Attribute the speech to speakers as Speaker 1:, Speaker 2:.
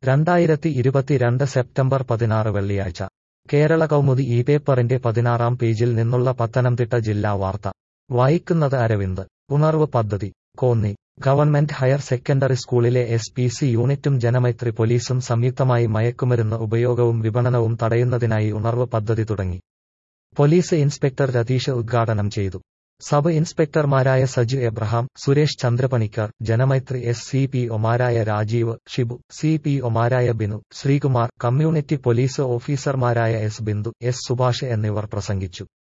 Speaker 1: രണ്ടായിരത്തി ഇരുപത്തിരണ്ട് സെപ്റ്റംബർ പതിനാറ് വെള്ളിയാഴ്ച കേരള കൗമുദി ഈ പേപ്പറിന്റെ പതിനാറാം പേജിൽ നിന്നുള്ള പത്തനംതിട്ട ജില്ലാ വാർത്ത വായിക്കുന്നത് അരവിന്ദ് ഉണർവ് പദ്ധതി കോന്നി ഗവൺമെന്റ് ഹയർ സെക്കൻഡറി സ്കൂളിലെ എസ് പി സി യൂണിറ്റും ജനമൈത്രി പോലീസും സംയുക്തമായി മയക്കുമരുന്ന് ഉപയോഗവും വിപണനവും തടയുന്നതിനായി ഉണർവ് പദ്ധതി തുടങ്ങി പോലീസ് ഇൻസ്പെക്ടർ രതീഷ് ഉദ്ഘാടനം ചെയ്തു സബ് ഇൻസ്പെക്ടർമാരായ Saju Abraham Suresh Chandrapanicker Janamaithri S C P ഒമാരായ രാജീവ് ഷിബു സി പി ഒമാരായ ബിനു ശ്രീകുമാർ കമ്മ്യൂണിറ്റി പോലീസ് ഓഫീസർമാരായ എസ് ബിന്ദു എസ് സുഭാഷ് എന്നിവർ പ്രസംഗിച്ചു